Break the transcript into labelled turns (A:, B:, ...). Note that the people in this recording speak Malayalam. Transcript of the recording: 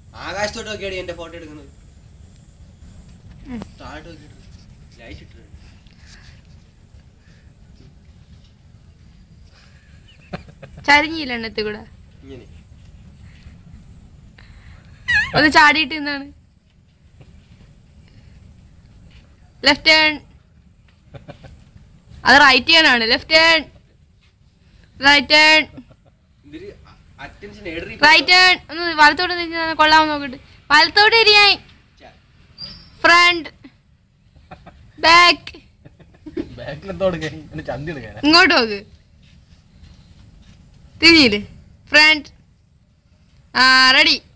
A: ആകാശത്തോട്ട് നോക്കിയാടി എന്റെ ഫോട്ടോ എടുക്കുന്നത് താഴോട്ട് നോക്കിയിട്ട് ലൈറ്റ് ഇട്ടു
B: ചരിഞ്ഞില്ല എണ്ണത്തിൽ കൂടെ
A: ഇങ്ങനെ
B: ഒന്ന് ചാടിയിട്ട് നിന്നാണ് ലെഫ്റ്റ് ഹാൻഡ് അത് റൈറ്റ് ഹാൻഡ് ആണ് ലെഫ്റ്റ് ഹാൻഡ് റൈറ്റ് ഹാൻഡ്
A: ഇതില് അറ്റൻഷൻ എടറി
B: റൈറ്റ് ഹാൻഡ് ഒന്ന് വലത്തോട്ട് തിരിഞ്ഞാൽ കൊള്ളാമെന്ന് നോക്കിട്ട് വലത്തോട്ട് തിരിയാൻ ഫ്രണ്ട് ബാക്ക്
C: ബാക്കിലെന്തോ എടുക്കാൻ എന്നെ ചന്തി എടുക്കാനാ
B: ഇങ്ങോട്ട് നോക്ക് തിരിഞ്ഞില്ലേ ഫ്രണ്ട് ആ റെഡി